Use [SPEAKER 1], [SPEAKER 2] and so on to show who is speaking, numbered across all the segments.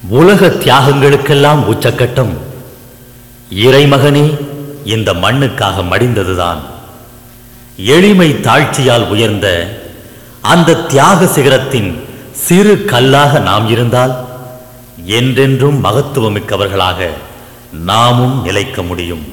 [SPEAKER 1] உலக தியாகங்களுக்கெல்லாம் உச்சக்கட்டம் இறைமகனே இந்த மண்ணுக்காக மடிந்ததுதான் எளிமை தாழ்ச்சியால் உயர்ந்த அந்த தியாக சிகரத்தின் சிறு கல்லாக நாம் இருந்தால் என்றென்றும் மகத்துவமிக்கவர்களாக நாமும் நிலைக்க முடியும்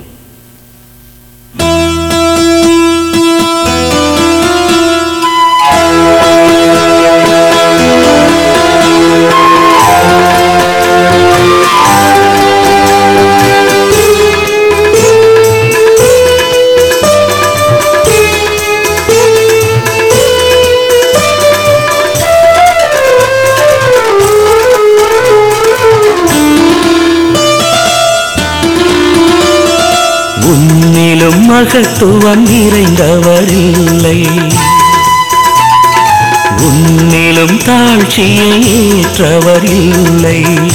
[SPEAKER 2] உன்னிலும் மகத்துவம் நிறைந்தவரில்லை உன்னிலும் தாழ்ச்சியை ஏற்றவரில்லை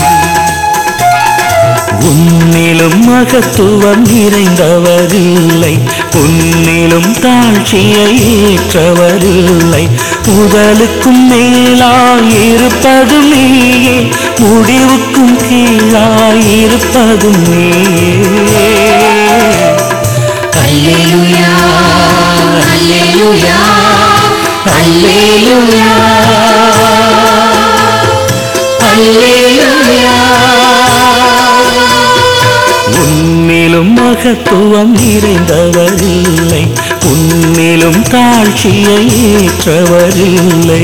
[SPEAKER 2] உன்னிலும் மகத்துவம் நிறைந்தவரில்லை உன்னிலும் தாழ்ச்சியை ஏற்றவரில்லை முதலுக்கும் மேலாயிருப்பதும் நீயே முடிவுக்கும் கீழாயிருப்பதும் நீயே அல்லேலூயா அல்லேலூயா அல்லேலூயா அல்லேலூயா உன்னிலும் மகத்துவம் நிறைந்தவரில்லை உன்னிலும் தாழ்ச்சியை ஏற்றவரில்லை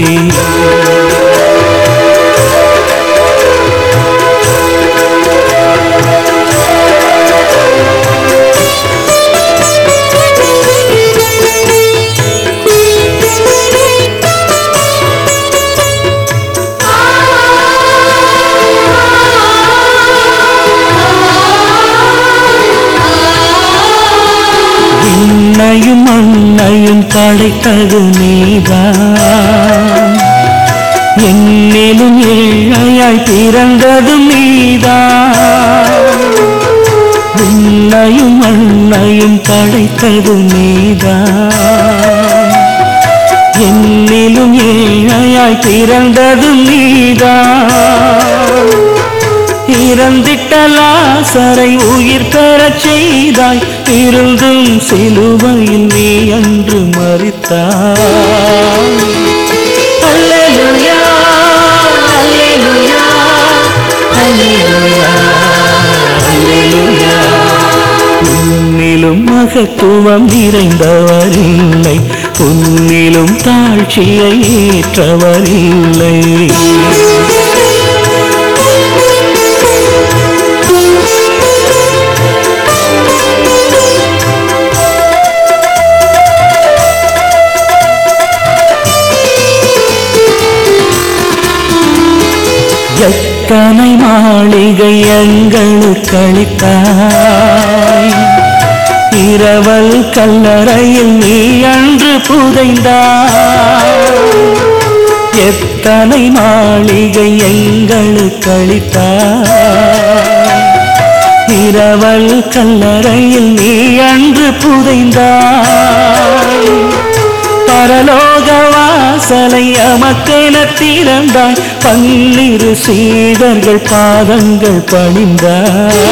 [SPEAKER 2] விண்ணையும் மண்ணையும் படைத்தது நீதான் என்னிலும் ஏழையாய் பிறந்ததும் நீதான் விண்ணையும் மண்ணையும் படைத்தது நீதான் என்னிலும் ஏழையாய் பிறந்ததும் நீதான் இறந்திட்ட லாசரை உயிர் பெறச் செய்தாய் இருந்தும் சிலுவையில் நீ அன்று மறித்தாய் அல்லேலூயா, அல்லேலூயா, அல்லேலூயா, அல்லேலூயா. உன்னிலும் மகத்துவம் நிறைந்தவரில்லை உன்னிலும் தாழ்ச்சியை ஏற்றவரில்லை எத்தனை மாளிகை எங்களுக்கு அளித்தாய் இரவல் கல்லறையில் நீ அன்று புதைந்தாய் எத்தனை மாளிகை எங்களுக்கு அளித்தாய் இரவல் கல்லறையில் நீ அன்று புதைந்தாய் பரலோக வாசலை அமக்கென திறந்தாய் பன்னிரு சீடர்கள் பாதங்கள் பணிந்தாய்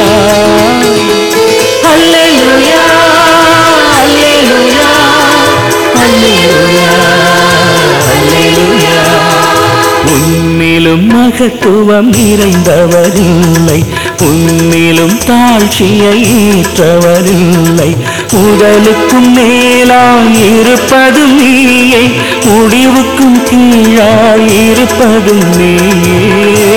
[SPEAKER 2] அல்லேலூயா அல்லேலூயா அல்லேலூயா அல்லேலூயா உன்னிலும் மகத்துவம் நிறைந்தவரில்லை உன்னிலும் தாழ்ச்சியை ஏற்றவரில்லை உடலுக்கும் மேலாயிருப்பதும் நீயே முடிவுக்கும் கீழாயிருப்பதும் நீயே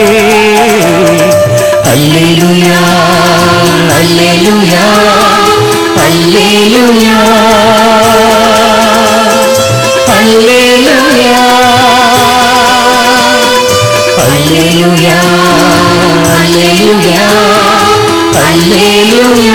[SPEAKER 2] அல்லேலூயா அல்லேலூயா அல்லேலூயா அல்லேலூயா அல்லேலூயா அல்லேலூயா அல்லேலூயா